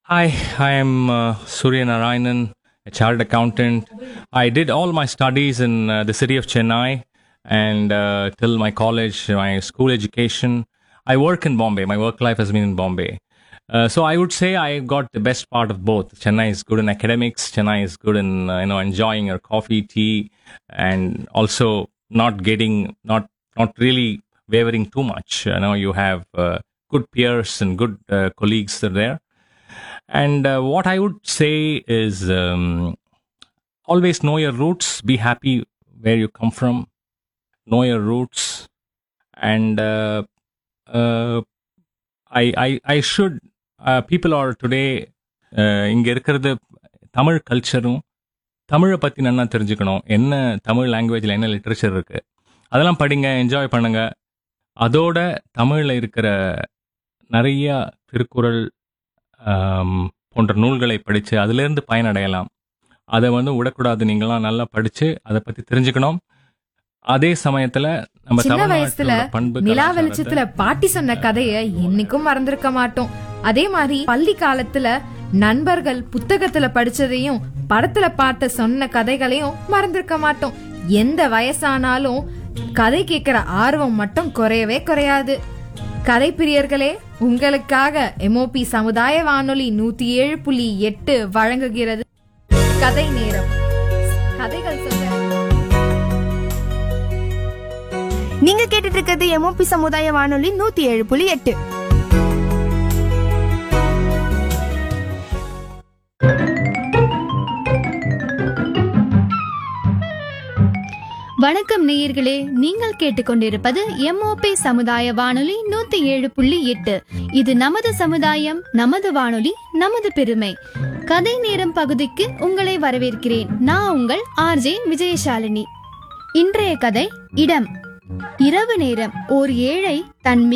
Hi, I am uh, Surya Narayanan, a chartered accountant. I did all my studies in uh, the city of Chennai and uh, till my college, my school education. I work in Bombay. My work life has been in Bombay. Uh, so I would say I got the best part of both. Chennai is good in academics. Chennai is good in uh, you know enjoying your coffee, tea, and also not getting not not really wavering too much. You know you have uh, good peers and good uh, colleagues that are there. And uh, what I would say is um, always know your roots, be happy where you come from, know your roots, and uh, uh, I, I, I should, uh, people are today, uh, இங்க இருக்கிறது தமிழ் கல்ச்சரும் தமிழை பற்றி நல்லா தெரிஞ்சுக்கணும் என்ன தமிழ் லாங்குவேஜில் என்ன literature இருக்கு அதெல்லாம் படிங்க என்ஜாய் பண்ணுங்க அதோட தமிழில் இருக்கிற நிறைய திருக்குறள் ஆம், போன்ற நூல்களை படித்து அதிலிருந்து பயனடையலாம் அதை வந்து விடக்கூடாது நீங்களாம் நல்லா படித்து அதை பற்றி தெரிஞ்சுக்கணும் அதே சமயத்தில் நம்ம சின்ன வயசுல தமிழ்நாட்டோட பண்பு நிலா கலாச்சாரத்தை- வெளிச்சத்துல பாட்டி சொன்ன கதைய என்னைக்கும் மறந்திருக்க மாட்டோம் அதே மாதிரி பள்ளி காலத்துல நண்பர்கள் புத்தகத்துல படிச்சதையும் படத்துல பார்த்த சொன்ன கதைகளையும் மறந்திருக்க மாட்டோம் எந்த வயசானாலும் கதை கேட்கிற ஆர்வம் மட்டும் குறையவே குறையாது கதை பிரியர்களே உங்களுக்காக எம்ஓபி சமுதாய வானொலி நூத்தி ஏழு புள்ளி எட்டு வழங்குகிறது கதை நேரம் கதைகள் சொல்ல நீங்க கேட்டுட்டு இருக்கிறது எம்ஓபி சமுதாய வானொலி நூத்தி ஏழு புள்ளி எட்டு வணக்கம் நேயர்களே நீங்கள் கேட்டுக்கொண்டிருப்பது எம்ஓபி சமுதாய வானொலி நூத்தி ஏழு புள்ளி எட்டு இது நமது சமுதாயம் நமது வானொலி நமது பெருமை கதை நேரம் பகுதிக்கு உங்களை வரவேற்கிறேன் நான் உங்கள் ஆர்ஜே விஜயசாலினி இன்றைய கதை இடம் இரவு நேரம் ஓர் ஏழை தன்